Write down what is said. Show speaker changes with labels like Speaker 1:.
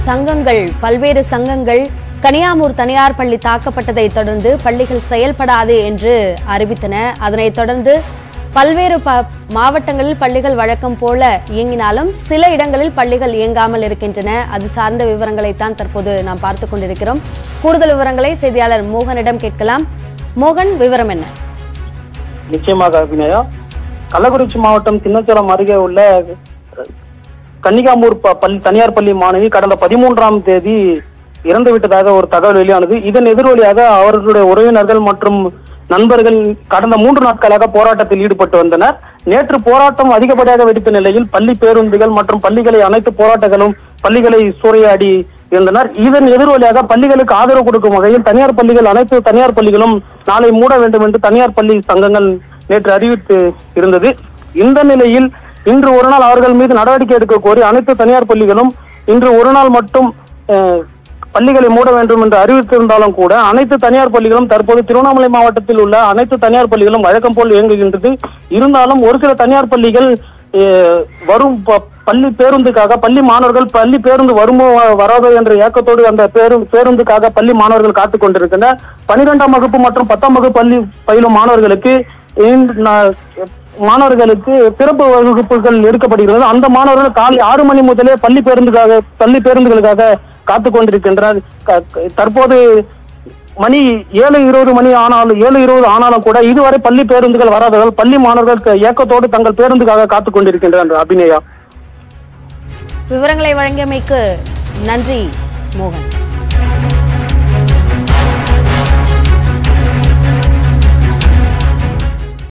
Speaker 1: சங்கங்கள் பல்வேறு சங்கங்கள் கனியாமூர் தனியார் பள்ளி தாக்கப்பட்டதை தொடர்ந்து பள்ளிகள் செயல்படாது என்று அறிவித்தன அதனைத் தொடர்ந்து பல்வேறு ப மாவட்டங்களில் பள்ளிகள் வழக்கம் போல இயங்கினாலும் சில இடங்களில் பள்ளிகள் இயங்காமல் இருக்கின்றன அது சார்ந்த விவரங்களைத்தான் தற்போது நாம் பார்த்து கொண்டிருக்கிறோம் கூடுதல் விவரங்களை செய்தியாளர் மோகனிடம் கேட்கலாம் மோகன் விவரம் என்ன
Speaker 2: நிச்சயமாக அபிநயா கள்ளக்குறிச்சி மாவட்டம் சின்னச்சலம் அருகே உள்ள அஹ், கன்னிகாமூர் ப- பள்ளி தனியார் பள்ளி மாணவி கடந்த பதிமூன்றாம் தேதி இறந்து விட்டதாக ஒரு தகவல் வெளியானது இதன் எதிரொலியாக அவர்களுடைய உறவினர்கள் மற்றும் நண்பர்கள் கடந்த மூன்று நாட்களாக போராட்டத்தில் ஈடுபட்டு வந்தனர் நேற்று போராட்டம் அதிகப்படியாக வெடித்த நிலையில் பள்ளி பேருந்துகள் மற்றும் பள்ளிகளை அனைத்து போராட்டங்களும் பள்ளிகளை சூறையாடி இருந்தனர் இதன் எதிரொலியாக பள்ளிகளுக்கு ஆதரவு கொடுக்கும் வகையில் தனியார் பள்ளிகள் அனைத்து தனியார் பள்ளிகளும் நாளை மூட வேண்டும் என்று தனியார் பள்ளி சங்கங்கள் நேற்று அறிவித்து இருந்தது இந்த நிலையில் இன்று ஒரு நாள் அவர்கள் மீது நடவடிக்கை எடுக்க கோரி அனைத்து தனியார் பள்ளிகளும் இன்று ஒரு நாள் மட்டும் அஹ், பள்ளிகளை மூட வேண்டும் என்று அறிவித்திருந்தாலும் கூட அனைத்து தனியார் பள்ளிகளும் தற்போது திருவண்ணாமலை மாவட்டத்தில் உள்ள அனைத்து தனியார் பள்ளிகளும் வழக்கம் போல் இயங்குகின்றது இருந்தாலும் ஒரு சில தனியார் பள்ளிகள் அஹ், வரும் ப- பள்ளி பேருந்துக்காக பள்ளி மாணவர்கள் பள்ளி பேருந்து வருமோ வராதோ என்ற ஏக்கத்தோடு அந்த பேரு பேருந்துக்காக பள்ளி மாணவர்கள் காத்துக் கொண்டிருக்கின்றனர் பனிரெண்டாம் வகுப்பு மற்றும் பத்தாம் வகுப்பு பள்ளி பயிலும் மாணவர்களுக்கு இந்த நா- மாணவர்களுக்கு சிறப்பு வகுப்புகள் எடுக்கப்படுகிறது அந்த மாணவர்கள் காலை ஆறு மணி முதலே பள்ளி பேருந்துக்காக பள்ளி பேருந்துகளுக்காக காத்துக் கொண்டிருக்கின்றனர் க- க- தற்போது மணி ஏழு இருபது மணி ஆனாலும் ஏழு இருபது ஆனாலும் கூட இதுவரை பள்ளி பேருந்துகள் வராததால் பள்ளி மாணவர்கள் க- ஏக்கத்தோடு தங்கள் பேருந்துக்காக காத்துக் கொண்டிருக்கின்றனர் அபிநயா
Speaker 1: விவரங்களை வழங்கியமைக்கு நன்றி மோகன்